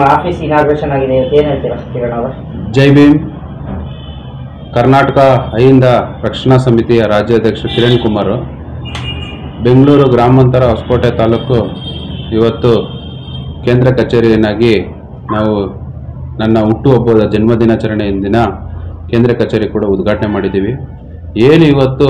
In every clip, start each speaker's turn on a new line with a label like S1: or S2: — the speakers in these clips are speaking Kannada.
S1: ಆಫೀಸ್ ಇನಾಗ್ರೇಷನ್ ಆಗಿದೆ ಇವತ್ತು ಏನು ಹೇಳ್ತೀರಾ ಕಿರಣ್ ಅವರೇ
S2: ಜೈ ಭೀಮ್ ಕರ್ನಾಟಕ ಅಹಿಂದ ರಕ್ಷಣಾ ಸಮಿತಿಯ ರಾಜ್ಯಾಧ್ಯಕ್ಷ ಕಿರಣ್ ಕುಮಾರ್ ಬೆಂಗಳೂರು ಗ್ರಾಮಾಂತರ ಹೊಸಕೋಟೆ ತಾಲೂಕು ಇವತ್ತು ಕೇಂದ್ರ ಕಚೇರಿಯನ್ನಾಗಿ ನಾವು ನನ್ನ ಹುಟ್ಟುಹಬ್ಬದ ಜನ್ಮದಿನಾಚರಣೆ ದಿನ ಕೇಂದ್ರ ಕಚೇರಿ ಕೂಡ ಉದ್ಘಾಟನೆ ಮಾಡಿದ್ದೀವಿ ಏನು ಇವತ್ತು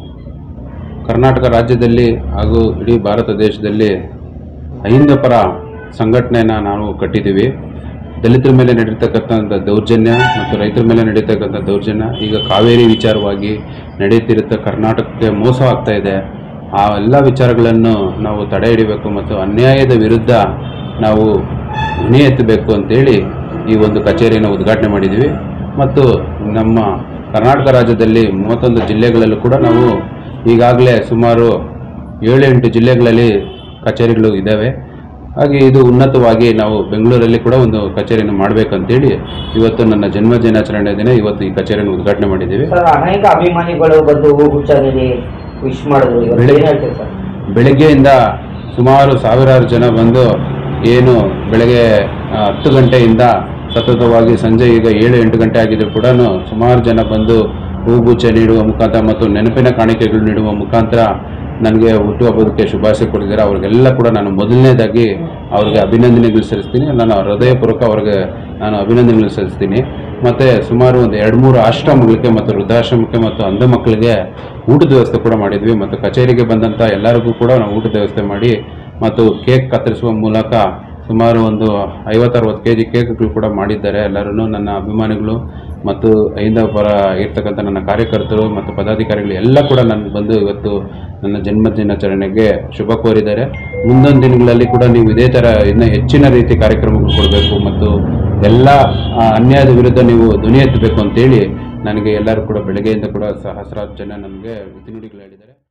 S2: ಕರ್ನಾಟಕ ರಾಜ್ಯದಲ್ಲಿ ಹಾಗೂ ಇಡೀ ಭಾರತ ದೇಶದಲ್ಲಿ ಅಹಿಂದ ಪರ ಸಂಘಟನೆಯನ್ನು ನಾವು ಕಟ್ಟಿದ್ದೀವಿ ದಲಿತರ ಮೇಲೆ ನಡೀತಕ್ಕಂಥ ದೌರ್ಜನ್ಯ ಮತ್ತು ರೈತರ ಮೇಲೆ ನಡೀತಕ್ಕಂಥ ದೌರ್ಜನ್ಯ ಈಗ ಕಾವೇರಿ ವಿಚಾರವಾಗಿ ನಡೀತಿರುತ್ತೆ ಕರ್ನಾಟಕಕ್ಕೆ ಮೋಸ ಆಗ್ತಾ ಇದೆ ಆ ಎಲ್ಲ ವಿಚಾರಗಳನ್ನು ನಾವು ತಡೆ ಹಿಡಿಬೇಕು ಮತ್ತು ಅನ್ಯಾಯದ ವಿರುದ್ಧ ನಾವು ಧ್ವನಿ ಎತ್ತಬೇಕು ಅಂತೇಳಿ ಈ ಒಂದು ಕಚೇರಿಯನ್ನು ಉದ್ಘಾಟನೆ ಮಾಡಿದ್ದೀವಿ ಮತ್ತು ನಮ್ಮ ಕರ್ನಾಟಕ ರಾಜ್ಯದಲ್ಲಿ ಮೂವತ್ತೊಂದು ಜಿಲ್ಲೆಗಳಲ್ಲೂ ಕೂಡ ನಾವು ಈಗಾಗಲೇ ಸುಮಾರು ಏಳೆಂಟು ಜಿಲ್ಲೆಗಳಲ್ಲಿ ಕಚೇರಿಗಳು ಇದ್ದಾವೆ ಹಾಗೆ ಇದು ಉನ್ನತವಾಗಿ ನಾವು ಬೆಂಗಳೂರಲ್ಲಿ ಕೂಡ ಒಂದು ಕಚೇರಿಯನ್ನು ಮಾಡಬೇಕಂತೇಳಿ ಇವತ್ತು ನನ್ನ ಜನ್ಮ ದಿನಾಚರಣೆ ದಿನ ಇವತ್ತು ಈ ಕಚೇರಿಯನ್ನು ಉದ್ಘಾಟನೆ ಮಾಡಿದ್ದೀವಿ
S1: ಸರ್ ಅನೇಕ ಅಭಿಮಾನಿಗಳು ಬಂದು ಹೂಗುಚ್ಛ ನೀಡಿ ವಿಶ್ ಮಾಡಿದ್ರು ಇವತ್ತು
S2: ಬೆಳಿಗ್ಗೆ-
S1: ಏನು ಹೇಳ್ತೀರಿ ಸರ್
S2: ಬೆಳಗ್ಗೆಯಿಂದ ಸುಮಾರು ಸಾವಿರಾರು ಜನ ಬಂದು ಏನು ಬೆಳಗ್ಗೆ ಆ, ಹತ್ತು ಗಂಟೆಯಿಂದ ಸತತವಾಗಿ ಸಂಜೆ ಈಗ ಏಳು ಎಂಟು ಗಂಟೆ ಆಗಿದ್ರು ಕೂಡ ಸುಮಾರು ಜನ ಬಂದು ಹೂಗುಚ್ಛ ನೀಡುವ ಮುಖಾಂತರ ಮತ್ತು ನೆನಪಿನ ಕಾಣಿಕೆಗಳು ನೀಡುವ ಮುಖಾಂತರ ನನಗೆ ಹುಟ್ಟುಹಬ್ಬದಕ್ಕೆ ಶುಭಾಶಯ ಕೊಟ್ಟಿದ್ದಾರೆ ಅವ್ರಿಗೆಲ್ಲ ಕೂಡ ನಾನು ಮೊದಲನೇದಾಗಿ ಅವ್ರಿಗೆ ಅಭಿನಂದನೆಗಳು ಸಲ್ಲಿಸ್ತೀನಿ ನಾನು ಹೃದಯಪೂರ್ವಕ ಅವ್ರಿಗೆ ನಾನು ಅಭಿನಂದನೆಗಳು ಸಲ್ಲಿಸ್ತೀನಿ ಮತ್ತು ಸುಮಾರು ಒಂದು ಎರಡು ಮೂರು ಆಶ್ರಮಗಳಿಗೆ ಮತ್ತು ವೃದ್ಧಾಶ್ರಮಕ್ಕೆ ಮತ್ತು ಅಂಧ ಮಕ್ಕಳಿಗೆ ಊಟದ ವ್ಯವಸ್ಥೆ ಕೂಡ ಮಾಡಿದ್ವಿ ಮತ್ತು ಕಚೇರಿಗೆ ಬಂದಂಥ ಎಲ್ಲರಿಗೂ ಕೂಡ ನಾವು ಊಟದ ವ್ಯವಸ್ಥೆ ಮಾಡಿ ಮತ್ತು ಕೇಕ್ ಕತ್ತರಿಸುವ ಮೂಲಕ ಸುಮಾರು ಒಂದು ಐವತ್ತರವತ್ತು ಕೆ ಜಿ ಕೇಕ್ಗಳು ಕೂಡ ಮಾಡಿದ್ದಾರೆ ಎಲ್ಲರೂ ನನ್ನ ಅಭಿಮಾನಿಗಳು ಮತ್ತು ಐದ ಪರ ಇರ್ತಕ್ಕಂಥ ನನ್ನ ಕಾರ್ಯಕರ್ತರು ಮತ್ತು ಪದಾಧಿಕಾರಿಗಳು ಎಲ್ಲ ಕೂಡ ನನಗೆ ಬಂದು ಇವತ್ತು ನನ್ನ ಜನ್ಮ ದಿನಾಚರಣೆಗೆ ಶುಭ ಕೋರಿದ್ದಾರೆ ಮುಂದೊಂದು ದಿನಗಳಲ್ಲಿ ಕೂಡ ನೀವು ಇದೇ ಥರ ಇನ್ನೂ ಹೆಚ್ಚಿನ ರೀತಿ ಕಾರ್ಯಕ್ರಮಗಳು ಕೊಡಬೇಕು ಮತ್ತು ಎಲ್ಲ ಆ, ಅನ್ಯಾಯದ ವಿರುದ್ಧ ನೀವು ಧ್ವನಿ ಎತ್ತಬೇಕು ಅಂತೇಳಿ ನನಗೆ ಎಲ್ಲರೂ ಕೂಡ ಬೆಳಗ್ಗೆಯಿಂದ ಕೂಡ ಸಹಸ್ರಾರು ಜನ ನನಗೆ ನುಡಿಗಳು ಹೇಳಿದ್ದಾರೆ